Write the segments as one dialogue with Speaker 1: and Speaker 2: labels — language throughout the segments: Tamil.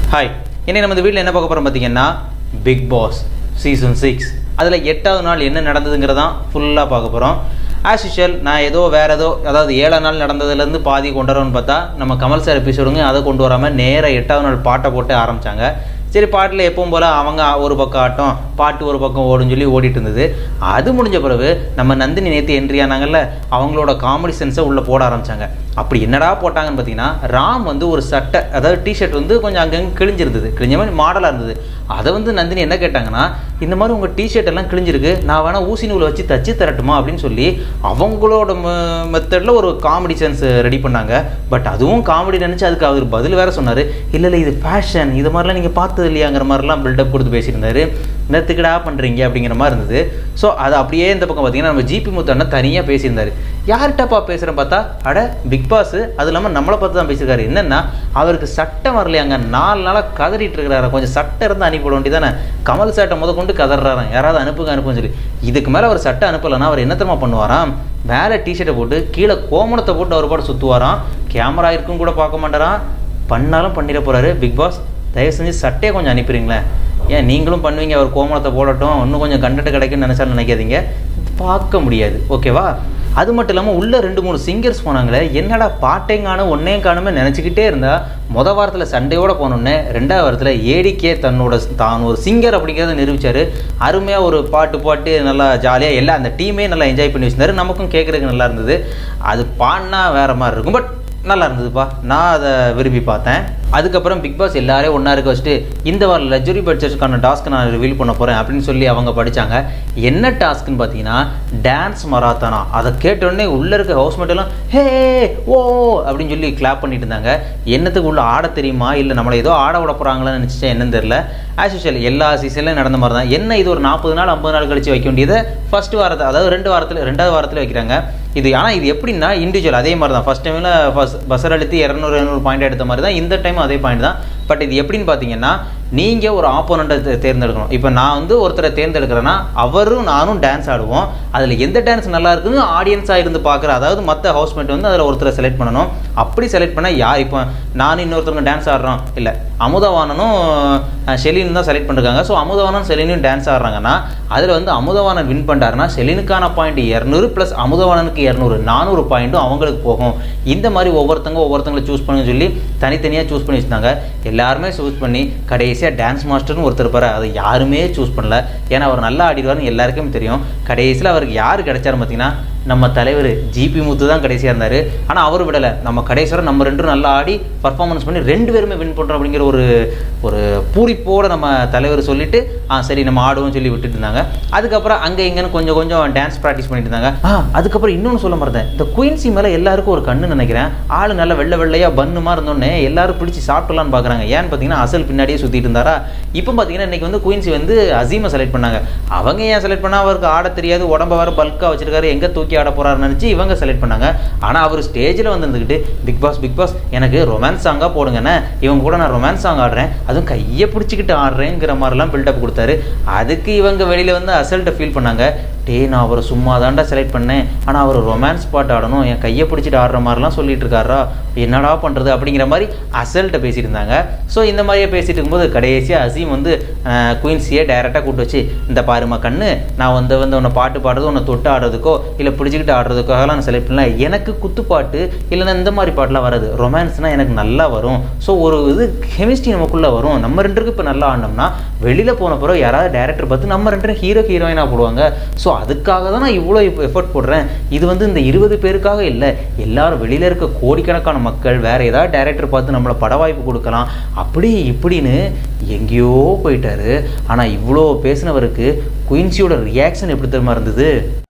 Speaker 1: ஹாய் இன்னைக்கு நம்ம இந்த வீட்டில் என்ன பார்க்க போகிறோம் பார்த்தீங்கன்னா பிக் பாஸ் சீசன் சிக்ஸ் அதில் எட்டாவது நாள் என்ன நடந்ததுங்கிறதான் ஃபுல்லாக பார்க்க போகிறோம் ஆஸ் யூஷுவல் நான் ஏதோ வேறு ஏதோ அதாவது ஏழாம் நாள் நடந்ததுலேருந்து பாதி கொண்டு வரோன்னு பார்த்தா நம்ம கமல் சார் எபிசோடுங்க அதை கொண்டு வராமல் நேராக எட்டாவது நாள் பாட்டை போட்டு ஆரம்பித்தாங்க சரி பாட்டில் எப்பவும் போல் அவங்க ஒரு பக்கம் ஆட்டம் பாட்டு ஒரு பக்கம் ஓடுன்னு சொல்லி ஓடிட்டு இருந்தது அது முடிஞ்ச பிறகு நம்ம நந்தினி நேற்று என்ட்ரி ஆனாங்கல்ல அவங்களோட காமெடி சென்ஸை உள்ளே போட ஆரம்பித்தாங்க அப்படி என்னடா போட்டாங்கன்னு பார்த்தீங்கன்னா ராம் வந்து ஒரு சட்டை அதாவது டிஷர்ட் வந்து கொஞ்சம் அங்கங்கே கிழிஞ்சிருந்தது கிழிஞ்ச மாதிரி மாடலாக இருந்தது அதை வந்து நந்தினி என்ன கேட்டாங்கன்னா இந்த மாதிரி உங்கள் டிஷர்ட் எல்லாம் கிழிஞ்சிருக்கு நான் வேணால் ஊசி நூலை வச்சு தச்சு தரட்டுமா அப்படின்னு சொல்லி அவங்களோட மெத்தடில் ஒரு காமெடி சென்ஸ் ரெடி பண்ணாங்க பட் அதுவும் காமெடி நினச்சி அதுக்கு அவர் பதில் வேற சொன்னார் இல்லை இல்லை இது ஃபேஷன் இது மாதிரிலாம் நீங்கள் பார்த்தது இல்லையாங்கிற மாதிரிலாம் பில்டப் கொடுத்து பேசியிருந்தாரு என்னத்துக்குடா பண்ணுறீங்க அப்படிங்கிற மாதிரி இருந்தது ஸோ அது அப்படியே இந்த பக்கம் பார்த்தீங்கன்னா நம்ம ஜிபி முத்தண்ணா தனியாக பேசியிருந்தாரு யார்கிட்டப்பா பேசுகிறேன் பார்த்தா அட பிக் பாஸ் அது இல்லாமல் நம்மளை பார்த்து தான் பேசியிருக்காரு என்னென்னா அவருக்கு சட்டம் வரலையாங்க நாலு நாளாக கதறிட்டு இருக்கிறாரு கொஞ்சம் சட்டை இருந்து அனுப்பிவிட வேண்டியதானே கமல் சட்டை முத கொண்டு கதறாராம் யாராவது அனுப்புங்க அனுப்புன்னு சொல்லி இதுக்கு மேலே அவர் சட்டை அனுப்பலைன்னா அவர் என்ன தெரியுமா பண்ணுவாராம் மேலே டிஷர்ட்டை போட்டு கீழே கோமணத்தை போட்டு அவர் பாட்டு சுற்றுவாராம் கேமரா இருக்கும் கூட பார்க்க மாட்டாராம் பண்ணாலும் பண்ணிட போகிறாரு பிக் பாஸ் தயவு செஞ்சு சட்டையை கொஞ்சம் அனுப்பிடுங்களேன் ஏன் நீங்களும் பண்ணுவீங்க அவர் கோமணத்தை போடட்டும் இன்னும் கொஞ்சம் கண்டென்ட் கிடைக்கும்னு நினச்சாலும் நினைக்காதீங்க பார்க்க முடியாது ஓகேவா அது மட்டும் இல்லாமல் உள்ள ரெண்டு மூணு சிங்கர்ஸ் போனாங்களே என்னடா பாட்டையும் காணும் ஒன்னையும் காணுமே நினச்சிக்கிட்டே இருந்தா மொதல் வாரத்தில் சண்டையோட போனோடனே ரெண்டாவது வாரத்தில் ஏடிக்கே தன்னோட தான் ஒரு சிங்கர் அப்படிங்கிறத நிரூபிச்சாரு அருமையாக ஒரு பாட்டு பாட்டு நல்லா ஜாலியாக எல்லாம் அந்த டீமே நல்லா என்ஜாய் பண்ணி வச்சிருந்தாரு நமக்கும் கேட்குறதுக்கு நல்லா இருந்தது அது பாடினா வேற மாதிரி இருக்கும் பட் நல்லா இருந்ததுப்பா நான் அதை விரும்பி பார்த்தேன் அதுக்கப்புறம் பிக் பாஸ் எல்லாரையும் ஒன்றா இருக்க வச்சுட்டு இந்த வாரம் லக்ஸுரி பட்ஜெட்ஸ்க்கான டாஸ்க்கு நான் ரிவீல் பண்ண போகிறேன் அப்படின்னு சொல்லி அவங்க படித்தாங்க என்ன டாஸ்க்குன்னு பார்த்தீங்கன்னா டான்ஸ் மராத்தானா அதை கேட்டோடனே உள்ளே இருக்க ஹவுஸ்மேட் எல்லாம் ஹே ஓ அப்படின்னு சொல்லி கிளாப் பண்ணிட்டு இருந்தாங்க என்னத்துக்கு உள்ள ஆட தெரியுமா இல்லை நம்மளை ஏதோ ஆட விட போகிறாங்களான்னு நினச்சிச்சேன் என்னன்னு தெரில ஆஸ் யூஷுவல் எல்லா சீசன்லையும் நடந்த மாதிரி தான் என்ன இது ஒரு நாற்பது நாள் ஐம்பது நாள் கழிச்சு வைக்க வேண்டியதை ஃபர்ஸ்ட் வாரத்தை அதாவது ரெண்டு வாரத்தில் ரெண்டாவது வாரத்தில் வைக்கிறாங்க இது ஆனால் இது எப்படின்னா இண்டிவிஜுவல் அதே மாதிரி தான் ஃபஸ்ட் டைமில் ஃபஸ்ட் பஸ்ஸர் அழுத்தி இரநூறு இரநூறு பாயிண்ட் எடுத்த மாதிரி தான் இந்த டைம் அதே பாயிண்ட் தான் பட் இது எப்படின்னு பார்த்தீங்கன்னா நீங்கள் ஒரு ஆப்போனண்ட்டை தேர்ந்தெடுக்கணும் இப்போ நான் வந்து ஒருத்தரை தேர்ந்தெடுக்கிறேன்னா அவரும் நானும் டான்ஸ் ஆடுவோம் அதில் எந்த டான்ஸ் நல்லா இருக்குன்னு ஆடியன்ஸாக இருந்து பார்க்குற அதாவது மற்ற ஹவுஸ்மேட் வந்து அதில் ஒருத்தரை செலக்ட் பண்ணணும் அப்படி செலக்ட் பண்ணால் யார் இப்போ நானும் இன்னொருத்தவங்க டான்ஸ் ஆடுறோம் இல்லை அமுதவானனும் ஷெலினும் தான் செலக்ட் பண்ணிருக்காங்க ஸோ அமுதவானன் செலினும் டான்ஸ் ஆடுறாங்கன்னா அதில் வந்து அமுதவானன் வின் பண்ணிட்டாருன்னா செலினுக்கான பாயிண்ட் இரநூறு ப்ளஸ் அமுதவானனுக்கு இரநூறு நானூறு பாயிண்ட்டும் அவங்களுக்கு போகும் இந்த மாதிரி ஒவ்வொருத்தங்க ஒவ்வொருத்தங்களை சூஸ் பண்ண சொல்லி தனித்தனியாக சூஸ் பண்ணி வச்சுருந்தாங்க எல்லாருமே சூஸ் பண்ணி கடைசியாக டான்ஸ் மாஸ்டர்னு ஒருத்தர் இருப்பார் அதை யாருமே சூஸ் பண்ணல ஏன்னா அவர் நல்லா ஆடிடுவார்னு எல்லாருக்குமே தெரியும் கடைசியில் அவருக்கு யார் கிடைச்சாரு பார்த்தீங்கன்னா நம்ம தலைவர் ஜிபி முத்து தான் கடைசியாக இருந்தார் ஆனால் அவர் விடலை நம்ம கடைசியாக நம்ம ரெண்டும் நல்லா ஆடி பர்ஃபார்மன்ஸ் பண்ணி ரெண்டு பேருமே வின் பண்ணுறோம் அப்படிங்கிற ஒரு ஒரு பூரிப்போடு நம்ம தலைவர் சொல்லிட்டு ஆ சரி நம்ம ஆடுவோம்னு சொல்லி விட்டுட்டு இருந்தாங்க அதுக்கப்புறம் அங்கே இங்கேன்னு கொஞ்சம் கொஞ்சம் டான்ஸ் ப்ராக்டிஸ் பண்ணிட்டு இருந்தாங்க ஆ அதுக்கப்புறம் இன்னொன்று சொல்ல மறந்தேன் இந்த குயின்சி மேலே எல்லாருக்கும் ஒரு கண்ணு நினைக்கிறேன் ஆள் நல்ல வெள்ளை வெள்ளையாக பன்னுமா இருந்தோடனே எல்லாரும் பிடிச்சி சாப்பிடலான்னு பார்க்குறாங்க ஏன்னு பார்த்தீங்கன்னா அசல் பின்னாடியே சுற்றிட்டு இருந்தாரா இப்போ பார்த்தீங்கன்னா இன்றைக்கி வந்து குயின்சி வந்து அசீமை செலக்ட் பண்ணாங்க அவங்க ஏன் செலக்ட் பண்ணால் அவருக்கு ஆட தெரியாது உடம்ப வேறு பல்காக வச்சிருக்காரு எங்கே தூக்கி ஆட போறாருன்னு நினச்சி இவங்க செலக்ட் பண்ணாங்க ஆனால் அவர் ஸ்டேஜில் வந்து இருந்துக்கிட்டு பிக் பாஸ் பிக் பாஸ் எனக்கு ரொமான்ஸ் சாங்காக போடுங்கண்ணே இவங்க கூட நான் ரொமான்ஸ் சாங் ஆடுறேன் அதுவும் கையை பிடிச்சிக்கிட்டு ஆடுறேங்கிற மாதிரிலாம் பில்டப் கொடுத்தாரு அதுக்கு இவங்க வெளியில் வந்து அசல்ட்டை ஃபீல் பண்ணாங்க டே நான் அவரை சும்மா தாண்டா செலக்ட் பண்ணேன் ஆனால் அவர் ரொமான்ஸ் பாட்டு ஆடணும் என் கையை பிடிச்சிட்டு ஆடுற மாதிரிலாம் சொல்லிட்டு இருக்காரா என்னடா பண்ணுறது அப்படிங்கிற மாதிரி அசல்ட்டை பேசிட்டு இருந்தாங்க ஸோ இந்த மாதிரியே பேசிட்டு இருக்கும்போது கடைசியாக அசீம் வந்து குயின்ஸியே டைரெக்டாக கூப்பிட்டு வச்சு இந்த பாருமா கண்ணு நான் வந்து வந்து உன்னை பாட்டு பாடுறது உன்னை தொட்டு ஆடுறதுக்கோ இல்லை பிடிச்சிக்கிட்டு ஆடுறதுக்காகலாம் நான் செலக்ட் பண்ணல எனக்கு குத்துப்பாட்டு இல்லைன்னா இந்த மாதிரி பாட்டுலாம் வராது ரொமான்ஸ்னால் எனக்கு நல்லா வரும் ஸோ ஒரு இது கெமிஸ்ட்ரி நமக்குள்ளே வரும் நம்ம ரெண்டுருக்கு இப்போ நல்லா ஆடினோம்னா வெளியில் போன பிறகு யாராவது டேரக்டர் பார்த்து நம்ம ரெண்டு ஹீரோ ஹீரோயினாக போடுவாங்க ஸோ அதுக்காக தான் நான் இவ்வளோ இப்போ எஃபர்ட் போடுறேன் இது வந்து இந்த இருபது பேருக்காக இல்லை எல்லாரும் வெளியில் இருக்க கோடிக்கணக்கான மக்கள் வேற ஏதாவது டேரக்டர் பார்த்து நம்மளை பட வாய்ப்பு கொடுக்கலாம் அப்படி இப்படின்னு எங்கேயோ போயிட்டாரு ஆனால் இவ்வளோ பேசினவருக்கு குயின்சியோட ரியாக்ஷன் எப்படி தெரியுமா இருந்தது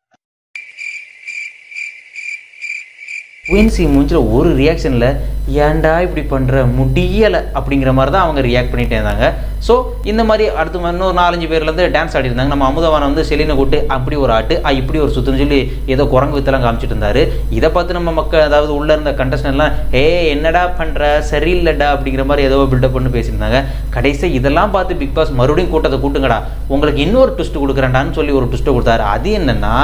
Speaker 1: குயின்சி மூஞ்சில் ஒரு ரியாக்ஷனில் ஏன்டா இப்படி பண்ணுற முடியலை அப்படிங்கிற மாதிரி தான் அவங்க ரியாக்ட் பண்ணிட்டே இருந்தாங்க ஸோ இந்த மாதிரி அடுத்து இன்னொரு நாலஞ்சு பேர்லேருந்து டான்ஸ் ஆடிருந்தாங்க நம்ம அமுதவானம் வந்து செலினை கூட்டு அப்படி ஒரு ஆட்டு ஆ, இப்படி ஒரு சுத்துன்னு சொல்லி ஏதோ குரங்கு வித்தெல்லாம் காமிச்சிட்டு இருந்தாரு இதை பார்த்து நம்ம மக்கள் அதாவது உள்ள இருந்த கண்டஸ்டன்ட்லாம் ஏ என்னடா பண்ணுற சரியில்லைடா அப்படிங்கிற மாதிரி ஏதோ பில்டப் பண்ணி பேசியிருந்தாங்க கடைசி இதெல்லாம் பார்த்து பிக் பாஸ் மறுபடியும் கூட்டத்தை கூட்டுங்கடா உங்களுக்கு இன்னொரு ட்விஸ்ட் கொடுக்குறேன்டான்னு சொல்லி ஒரு ட்விஸ்ட்டை கொடுத்தாரு அது என்னன்னா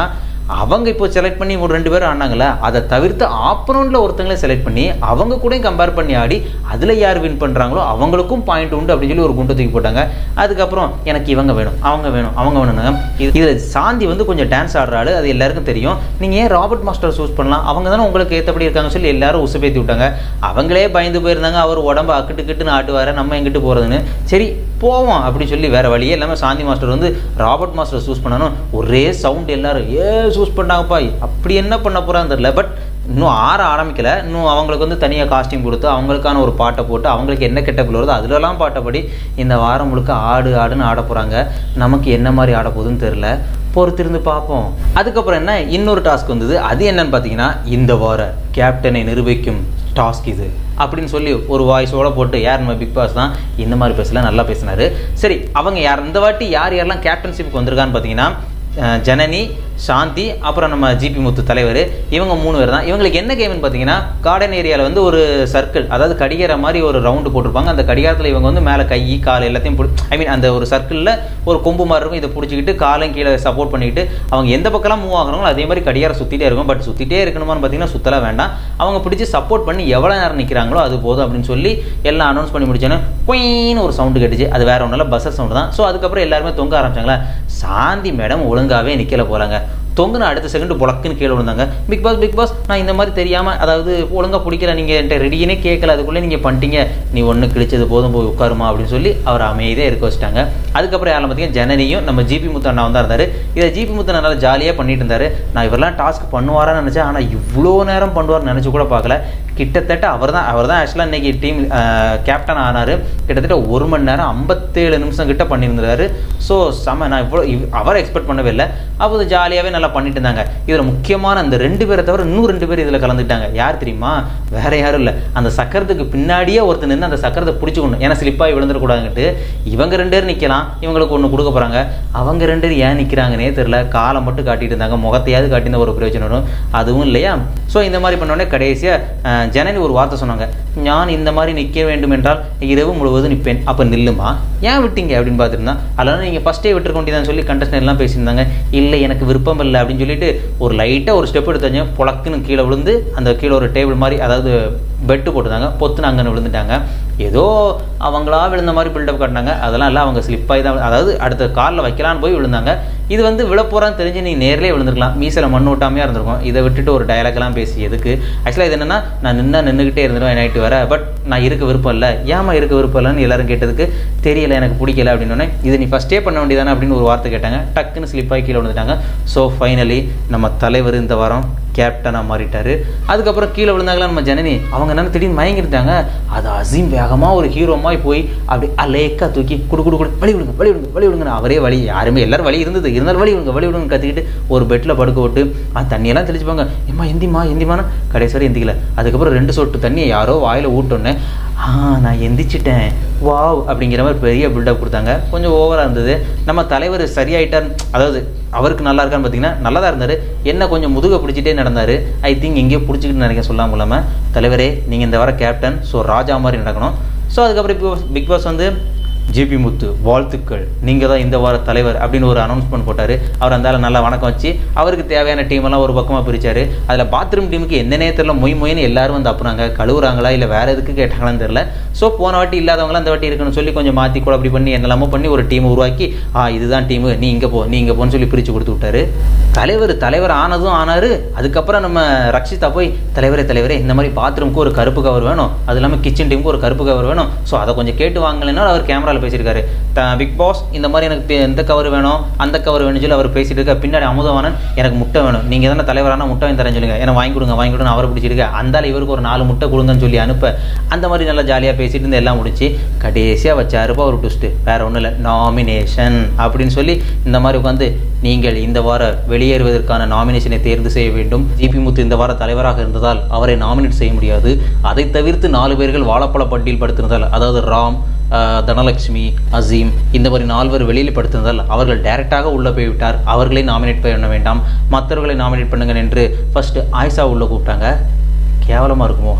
Speaker 1: அவங்க இப்போ செலக்ட் பண்ணி ஒரு ரெண்டு பேரும் ஆனாங்களே அதை தவிர்த்து ஆப்பனோண்டில் ஒருத்தங்களே செலக்ட் பண்ணி அவங்க கூடயும் கம்பேர் பண்ணி ஆடி அதில் யார் வின் பண்ணுறாங்களோ அவங்களுக்கும் பாயிண்ட் உண்டு அப்படின்னு சொல்லி ஒரு குண்டை தூக்கி போட்டாங்க அதுக்கப்புறம் எனக்கு இவங்க வேணும் அவங்க வேணும் அவங்க வேணும்னாங்க இது இதில் சாந்தி வந்து கொஞ்சம் டான்ஸ் ஆடுறாரு அது எல்லாருக்கும் தெரியும் நீங்கள் ஏன் ராபர்ட் மாஸ்டர் சூஸ் பண்ணலாம் அவங்க தானே உங்களுக்கு ஏற்றபடி இருக்காங்க சொல்லி எல்லாரும் உசுப்பேத்தி விட்டாங்க அவங்களே பயந்து போயிருந்தாங்க அவர் உடம்பு அக்கிட்டு கிட்டுன்னு ஆட்டுவார் நம்ம எங்கிட்டு போகிறதுன்னு சரி போவோம் அப்படி சொல்லி வேற வழியே இல்லாமல் சாந்தி மாஸ்டர் வந்து ராபர்ட் மாஸ்டர் சூஸ் பண்ணணும் ஒரே சவுண்ட் எல்லாரும் ஏ சூஸ் பண்ணாங்கப்பா அப்படி என்ன பண்ண போகிறான்னு தெரியல பட் இன்னும் ஆற ஆரம்பிக்கல இன்னும் அவங்களுக்கு வந்து தனியாக காஸ்டியூம் கொடுத்து அவங்களுக்கான ஒரு பாட்டை போட்டு அவங்களுக்கு என்ன கெட்ட பிள்ளை வருதோ அதுலலாம் பாட்டப்படி இந்த வாரம் முழுக்க ஆடு ஆடுன்னு ஆட போகிறாங்க நமக்கு என்ன மாதிரி ஆட போகுதுன்னு தெரில பொறுத்திருந்து பார்ப்போம் அதுக்கப்புறம் என்ன இன்னொரு டாஸ்க் வந்தது அது என்னன்னு பார்த்தீங்கன்னா இந்த வார கேப்டனை நிரூபிக்கும் டாஸ்க் இது அப்படின்னு சொல்லி ஒரு வாய்ஸோட போட்டு யார் நம்ம பிக் பாஸ் தான் இந்த மாதிரி பேசல நல்லா பேசினாரு சரி அவங்க யார் இந்த வாட்டி யார் யாரெல்லாம் கேப்டன்ஷிப்க்கு வந்திருக்கான்னு பார்த்தீங்கன்னா அஹ் ஜனனி சாந்தி அப்புறம் நம்ம ஜிபி முத்து தலைவர் இவங்க மூணு பேர் தான் இவங்களுக்கு என்ன கேம்னு பார்த்தீங்கன்னா கார்டன் ஏரியாவில் வந்து ஒரு சர்க்கிள் அதாவது கடிகார மாதிரி ஒரு ரவுண்டு போட்டிருப்பாங்க அந்த கடிகாரத்தில் இவங்க வந்து மேலே கை கால் எல்லாத்தையும் பிடி ஐ மீன் அந்த ஒரு சர்க்கிளில் ஒரு கொம்பு மாதிரி இருக்கும் இதை பிடிச்சிக்கிட்டு காலையும் கீழே சப்போர்ட் பண்ணிக்கிட்டு அவங்க எந்த பக்கம்லாம் மூவ் ஆகுறாங்களோ அதே மாதிரி கடிகாரம் சுற்றிட்டே இருக்கும் பட் சுற்றிட்டே இருக்கணுமான்னு பார்த்தீங்கன்னா சுத்தலாம் வேண்டாம் அவங்க பிடிச்சி சப்போர்ட் பண்ணி எவ்வளோ நேரம் நிற்கிறாங்களோ அது போதும் அப்படின்னு சொல்லி எல்லாம் அனௌன்ஸ் பண்ணி முடிச்சோன்னே குயின்னு ஒரு சவுண்டு கேட்டுச்சு அது வேற ஒன்றும் இல்லை பஸ்ஸர் சவுண்டு தான் ஸோ அதுக்கப்புறம் எல்லாருமே தொங்க ஆரம்பிச்சாங்களா சாந்தி மேடம் ஒழுங்காவே நிற்கல போலாங்க தொங்குன அடுத்த செகண்ட் புலக்குன்னு கீழே விழுந்தாங்க பிக் பாஸ் பிக் பாஸ் நான் இந்த மாதிரி தெரியாமல் அதாவது ஒழுங்காக பிடிக்கல நீங்கள் என்கிட்ட ரெடியே கேட்கல அதுக்குள்ளே நீங்கள் பண்ணிட்டீங்க நீ ஒன்று கிழிச்சது போதும் போய் உட்காருமா அப்படின்னு சொல்லி அவர் அமைதியாக இருக்க வச்சிட்டாங்க அதுக்கப்புறம் யாரும் பார்த்தீங்கன்னா ஜனனியும் நம்ம ஜிபி முத்து அண்ணா தான் இருந்தார் இதை ஜிபி முத்து நல்லா ஜாலியாக பண்ணிட்டு இருந்தார் நான் இவரெல்லாம் டாஸ்க் பண்ணுவாரான்னு நினச்சேன் ஆனால் இவ்வளோ நேரம் பண்ணுவார்னு நினச்சி கூட பார்க்கல கிட்டத்தட்ட அவர் தான் அவர் தான் ஆக்சுவலாக இன்னைக்கு டீம் கேப்டன் ஆனார் கிட்டத்தட்ட ஒரு மணி நேரம் ஐம்பத்தேழு நிமிஷம் கிட்ட பண்ணியிருந்தாரு ஸோ செம நான் இவ்வளோ இவ்- அவரை எக்ஸ்பெக்ட் பண்ணவே இல்லை அப்போ ஜாலியாகவே நல்லா பண்ணிட்டு இருந்தாங்க இதில் முக்கியமான அந்த ரெண்டு பேரை தவிர இன்னும் ரெண்டு பேர் இதில் கலந்துட்டாங்க யார் தெரியுமா வேற யாரும் இல்லை அந்த சக்கரத்துக்கு பின்னாடியே ஒருத்தர் நின்று அந்த சக்கரத்தை பிடிச்சிக்கணும் ஏன்னா ஸ்லிப்பாகி விழுந்துடக்கூடாதுன்ட்டு இவங்க ரெண்டு பேர் நிற்கலாம் இவங்களுக்கு ஒன்று கொடுக்க போகிறாங்க அவங்க ரெண்டு பேர் ஏன் நிற்கிறாங்கன்னே தெரில காலை மட்டும் காட்டிட்டு இருந்தாங்க முகத்தையாவது காட்டின ஒரு பிரயோஜனம் வரும் அதுவும் இல்லையா ஸோ இந்த மாதிரி பண்ணோடனே கடைசியாக ஜனனி ஒரு வார்த்தை சொன்னாங்க நான் இந்த மாதிரி நிற்க வேண்டும் என்றால் இரவு முழுவதும் நிற்பேன் அப்போ நில்லுமா ஏன் விட்டீங்க அப்படின்னு பார்த்துருந்தா அதனால நீங்கள் ஃபஸ்ட்டே விட்டுருக்க வேண்டியதான் சொல்லி contestant எல்லாம் பேசியிருந்தாங்க இல்லை எனக்கு விருப்பம் இல்லை அப்படின்னு சொல்லிட்டு ஒரு லைட்டாக ஒரு ஸ்டெப் எடுத்தாங்க புழக்குன்னு கீழே விழுந்து அந்த கீழே ஒரு டேபிள் மாதிரி அதாவது பெட்டு போட்டிருந்தாங்க பொத்துன்னு அங்கே விழுந்துட்டாங்க ஏதோ அவங்களா விழுந்த மாதிரி பில்டப் காட்டினாங்க அதெல்லாம் இல்லை அவங்க ஸ்லிப்பாகி தான் அதாவது அடுத்த காலில் வைக்கலான்னு போய் விழுந்தாங்க இது வந்து விழப்போறான்னு தெரிஞ்சு நீ நேர்லயே விழுந்திருக்கலாம் மீசில் மண் ஓட்டாமையாக இருந்திருக்கும் இதை விட்டுட்டு ஒரு டயலாக்லாம் பேசி எதுக்கு ஆக்சுவலாக இது என்னன்னா நான் நின்னா நின்றுக்கிட்டே இருந்துருவேன் நைட்டு வர பட் நான் இருக்க விருப்பம் இல்லை ஏமா இருக்க விருப்பம் இல்லைன்னு எல்லாரும் கேட்டதுக்கு தெரியல எனக்கு பிடிக்கல அப்படின்னு இது நீ ஃபஸ்ட்டே பண்ண வேண்டியதானே அப்படின்னு ஒரு வார்த்தை கேட்டாங்க டக்குன்னு ஸ்லிப்பாகி கீழே விழுந்துட்டாங்க ஸோ ஃபைனலி நம்ம தலைவர் இந்த வாரம் கேப்டனாக மாறிட்டாரு அதுக்கப்புறம் கீழே விழுந்தாங்களா நம்ம ஜனனி அவங்க என்ன திடீர்னு மயங்கிட்டாங்க அது அசீம் வேகமாக ஒரு ஹீரோமாய் போய் அப்படி அலேக்கா தூக்கி குடு குடு குடு வழி விடுங்க வழி விடுங்க வழி விடுங்க அவரே வழி யாருமே எல்லாரும் வழி இருந்தது இருந்தாலும் வழி விடுங்க வழி விடுங்க கத்திக்கிட்டு ஒரு பெட்டில் படுக்க விட்டு ஆ தண்ணியெல்லாம் தெளிச்சுப்பாங்க ஏம்மா எந்திமா எந்திமானா கடைசி வரை எந்திக்கல அதுக்கப்புறம் ரெண்டு சொட்டு தண்ணியை யாரோ வாயில் ஊட்டோன்னே ஆ நான் எந்திச்சிட்டேன் வாவ் அப்படிங்கிற மாதிரி பெரிய பில்டப் கொடுத்தாங்க கொஞ்சம் ஓவராக இருந்தது நம்ம தலைவர் சரியாயிட்டார் அதாவது அவருக்கு நல்லா இருக்கான்னு பார்த்தீங்கன்னா நல்லா தான் இருந்தார் என்ன கொஞ்சம் முதுக பிடிச்சிட்டே நடந்தார் ஐ திங்க் எங்கேயோ பிடிச்சிக்கிட்டு நினைக்க சொல்லாம இல்லாமல் தலைவரே நீங்கள் இந்த வர கேப்டன் ஸோ ராஜா மாதிரி நடக்கணும் ஸோ அதுக்கப்புறம் இப்போ பிக் பாஸ் வந்து ஜிபி முத்து வாழ்த்துக்கள் நீங்கள் தான் இந்த வார தலைவர் அப்படின்னு ஒரு அனௌன்ஸ்மெண்ட் போட்டார் அவர் அந்த ஆளை நல்லா வணக்கம் வச்சு அவருக்கு தேவையான டீம் எல்லாம் ஒரு பக்கமாக பிரிச்சாரு அதில் பாத்ரூம் டீமுக்கு என்ன நேரத்தில் மொய் மொய்னு எல்லாரும் வந்து அப்புறாங்க கழுவுறாங்களா இல்லை வேற எதுக்கு கேட்டாங்களான்னு தெரியல ஸோ போன வாட்டி இல்லாதவங்களாம் இந்த வாட்டி இருக்குன்னு சொல்லி கொஞ்சம் மாற்றி கூட அப்படி பண்ணி என்னெல்லாமோ பண்ணி ஒரு டீம் உருவாக்கி ஆ இதுதான் டீமு நீ இங்கே போ நீ இங்கே போன்னு சொல்லி பிரித்து கொடுத்து விட்டாரு தலைவர் தலைவர் ஆனதும் ஆனார் அதுக்கப்புறம் நம்ம ரக்ஷிதா போய் தலைவரே தலைவரே இந்த மாதிரி பாத்ரூம்க்கு ஒரு கருப்பு கவர் வேணும் அது இல்லாமல் கிச்சன் டீமுக்கு ஒரு கருப்பு கவர் வேணும் ஸோ அதை கொஞ்சம் கேட்டு வாங்கலைன்னா அவர் கேமராவில் பேசியிருக்காரு பிக் பாஸ் இந்த மாதிரி எனக்கு பே- எந்த கவர் வேணும் அந்த கவர் வேணும்னு சொல்லி அவர் பேசிட்டு இருக்க பின்னாடி அமுதவானன் எனக்கு முட்டை வேணும் நீங்கள் தானே தலைவரான முட்டை வாங்கி தரேன்னு சொல்லுங்க எனக்கு வாங்கி கொடுங்க வாங்கி கொடுங்க அவரை பிடிச்சிருக்க அந்தால இவருக்கு ஒரு நாலு முட்டை கொடுங்கன்னு சொல்லி அனுப்ப அந்த மாதிரி நல்லா ஜாலியாக பேசிட்டு இருந்து எல்லாம் முடிச்சு கடைசியாக வச்சாருப்பா ஒரு ட்விஸ்ட்டு வேற ஒன்றும் இல்லை நாமினேஷன் அப்படின்னு சொல்லி இந்த மாதிரி உட்காந்து நீங்கள் இந்த வார வெளியேறுவதற்கான நாமினேஷனை தேர்வு செய்ய வேண்டும் ஜிபி முத்து இந்த வார தலைவராக இருந்ததால் அவரை நாமினேட் செய்ய முடியாது அதை தவிர்த்து நாலு பேர்கள் வாழைப்பழ பட்டியல் படுத்திருந்தால் அதாவது ராம் ஆஹ், தனலட்சுமி அசீம் இந்த மாதிரி நால்வர் வெளியில் படுத்திருந்தால் அவர்கள் டைரக்டாக உள்ளே போய்விட்டார் அவர்களை நாமினேட் பண்ண வேண்டாம் மற்றவர்களை நாமினேட் பண்ணுங்க என்று ஃபர்ஸ்ட் ஆயிஷா உள்ள கூப்பிட்டாங்க கேவலமாக இருக்குமோ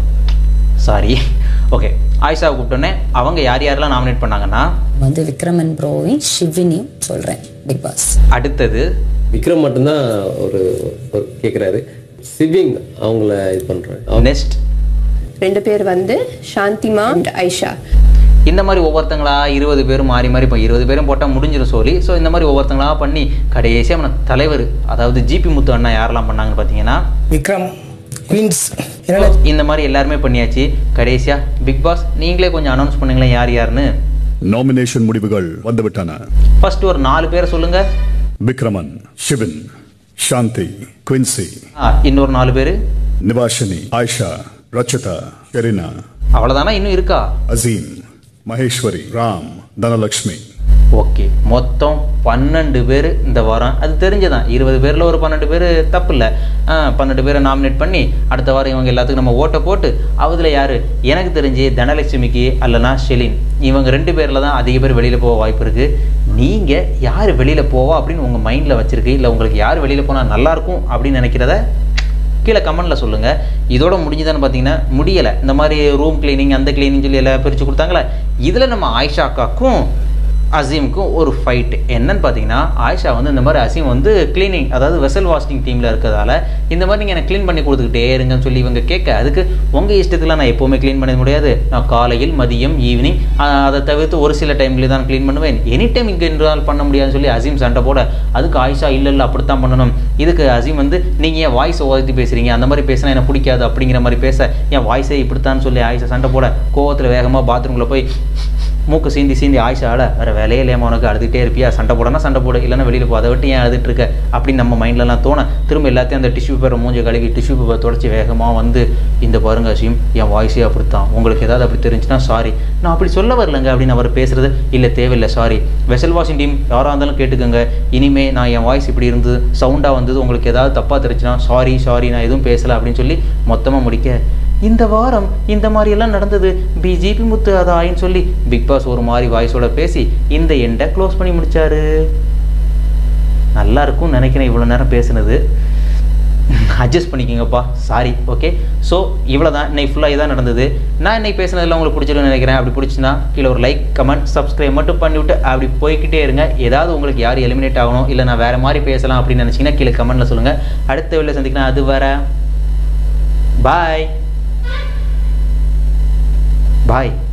Speaker 1: சாரி ஓகே ஆயிஷாவை கூப்பிட்டோன்னே அவங்க யார் யாரெல்லாம் நாமினேட் பண்ணாங்கன்னா
Speaker 2: வந்து விக்ரமன் ப்ரோவையும் ஷிவினியும் சொல்றேன் பிக் பாஸ்
Speaker 1: அடுத்தது
Speaker 2: விக்ரம் மட்டும்தான் ஒரு ஒரு கேட்குறாரு சிவிங் அவங்கள இது பண்ணுறாங்க
Speaker 1: நெக்ஸ்ட்
Speaker 3: ரெண்டு பேர் வந்து சாந்திமா and ஐஷா
Speaker 1: இந்த மாதிரி ஒவ்வொருத்தங்களா இருபது பேரும் மாறி மாறி இப்போ இருபது பேரும் போட்டால் முடிஞ்சிடும் சொல்லி ஸோ இந்த மாதிரி ஒவ்வொருத்தங்களா பண்ணி கடைசியாக நம்ம தலைவர் அதாவது ஜிபி முத்து அண்ணா யாரெல்லாம் பண்ணாங்கன்னு பார்த்தீங்கன்னா
Speaker 4: விக்ரம் குயின்ஸ் என்னோட
Speaker 1: இந்த மாதிரி எல்லாருமே பண்ணியாச்சு கடைசியாக பிக் பாஸ் நீங்களே கொஞ்சம் அனௌன்ஸ் பண்ணுங்களேன் யார் யாருன்னு
Speaker 5: நாமினேஷன் முடிவுகள் வந்துவிட்டன
Speaker 1: ஃபர்ஸ்ட் ஒரு நாலு பேரை சொல்லுங்க
Speaker 5: விக்ரமன் ஷிவின் சாந்தி குவின்சி
Speaker 1: ஆ, இன்னொரு நாலு பேர்
Speaker 5: நிவாஷினி ஆயிஷா ரச்சிதா கெரினா
Speaker 1: அவ்வளோதானா இன்னும் இருக்கா
Speaker 5: அசீம் மகேஸ்வரி ராம் தனலக்ஷ்மி
Speaker 1: ஓகே மொத்தம் பன்னெண்டு பேர் இந்த வாரம் அது தெரிஞ்சதான் இருபது பேரில் ஒரு பன்னெண்டு பேர் தப்பு இல்லை பன்னெண்டு பேரை நாமினேட் பண்ணி அடுத்த வாரம் இவங்க எல்லாத்துக்கும் நம்ம ஓட்டை போட்டு அதில் யார் எனக்கு தெரிஞ்சு தனலட்சுமிக்கு அல்லனா ஷெலின் இவங்க ரெண்டு பேரில் தான் அதிக பேர் வெளியில் போக வாய்ப்பு இருக்குது நீங்கள் யார் வெளியில் போவா அப்படின்னு உங்கள் மைண்டில் வச்சுருக்கு இல்லை உங்களுக்கு யார் வெளியில் போனால் நல்லாயிருக்கும் அப்படின்னு நினைக்கிறத கீழே கமெண்ட்டில் சொல்லுங்கள் இதோட முடிஞ்சுதான்னு பார்த்தீங்கன்னா முடியலை இந்த மாதிரி ரூம் க்ளீனிங் அந்த க்ளீனிங் சொல்லி எல்லாம் பிரித்து கொடுத்தாங்களே இதில் நம்ம ஆயிஷா அக்காக்கும் அசீமுக்கும் ஒரு ஃபைட் என்னன்னு பார்த்தீங்கன்னா ஆயிஷா வந்து இந்த மாதிரி அசீம் வந்து க்ளீனிங் அதாவது வெசல் வாஷிங் டீமில் இருக்கிறதால இந்த மாதிரி நீங்கள் எனக்கு க்ளீன் பண்ணி கொடுத்துக்கிட்டே இருங்கன்னு சொல்லி இவங்க கேட்க அதுக்கு உங்கள் இஷ்டத்துக்குலாம் நான் எப்போவுமே க்ளீன் பண்ண முடியாது நான் காலையில் மதியம் ஈவினிங் அதை தவிர்த்து ஒரு சில டைம்ல தான் க்ளீன் பண்ணுவேன் எனி டைம் இங்கே என்றால் பண்ண முடியாதுன்னு சொல்லி அசீம் சண்டை போட அதுக்கு ஆயிஷா இல்லை இல்லை அப்படித்தான் பண்ணணும் இதுக்கு அசீம் வந்து நீங்கள் ஏன் வாய்ஸ் உதத்தி பேசுகிறீங்க அந்த மாதிரி பேசினா எனக்கு பிடிக்காது அப்படிங்கிற மாதிரி பேச என் வாய்ஸே இப்படித்தான் சொல்லி ஆயிஷா சண்டை போட கோவத்தில் வேகமாக பாத்ரூமில் போய் மூக்கு சீந்தி சீந்தி ஆயிஷால வேற வேலையே இல்லையாம உனக்கு அழுதுகிட்டே இருப்பியா சண்டை போடனா சண்டை போடு இல்லைன்னா வெளியில் போ அதை விட்டு ஏன் அழுதுட்டு இருக்க அப்படின்னு நம்ம மைண்ட்லலாம் தோண திரும்ப எல்லாத்தையும் அந்த டிஷ்யூ பேப்பரை மூஞ்சி கழுவி டிஷ்யூ பேப்பர் தொடச்சி வேகமாக வந்து இந்த பாருங்க அசிம் என் வாய்ஸே அப்படித்தான் உங்களுக்கு ஏதாவது அப்படி தெரிஞ்சுன்னா சாரி நான் அப்படி சொல்ல வரலங்க அப்படின்னு அவர் பேசுறது இல்லை தேவையில்லை சாரி வெசல் வாஷிங் டீம் யாராக இருந்தாலும் கேட்டுக்கோங்க இனிமே நான் என் வாய்ஸ் இப்படி இருந்தது சவுண்டாக வந்தது உங்களுக்கு ஏதாவது தப்பாக தெரிஞ்சுன்னா சாரி சாரி நான் எதுவும் பேசலை அப்படின்னு சொல்லி மொத்தமாக முடிக்க இந்த வாரம் இந்த மாதிரி எல்லாம் நடந்தது பிஜேபி முத்து அதாயின்னு சொல்லி பிக் பாஸ் ஒரு மாதிரி வாய்ஸோட பேசி இந்த எண்டை க்ளோஸ் பண்ணி முடிச்சாரு நல்லா இருக்கும்னு நினைக்கிறேன் இவ்வளோ நேரம் பேசுனது அட்ஜஸ்ட் பண்ணிக்கோங்கப்பா சாரி ஓகே ஸோ இவ்வளோ தான் இன்னைக்கு ஃபுல்லாக இதான் நடந்தது நான் இன்னைக்கு பேசுனதெல்லாம் உங்களுக்கு பிடிச்சிருக்குன்னு நினைக்கிறேன் அப்படி பிடிச்சுன்னா கீழே ஒரு லைக் கமெண்ட் சப்ஸ்கிரைப் மட்டும் பண்ணிவிட்டு அப்படி போய்க்கிட்டே இருங்க ஏதாவது உங்களுக்கு யார் எலிமினேட் ஆகணும் இல்லை நான் வேறு மாதிரி பேசலாம் அப்படின்னு நினச்சிங்கன்னா கீழே கமெண்ட்டில் சொல்லுங்கள் அடுத்த வேலை சந்திக்கிறேன் அது வர பாய் பாய்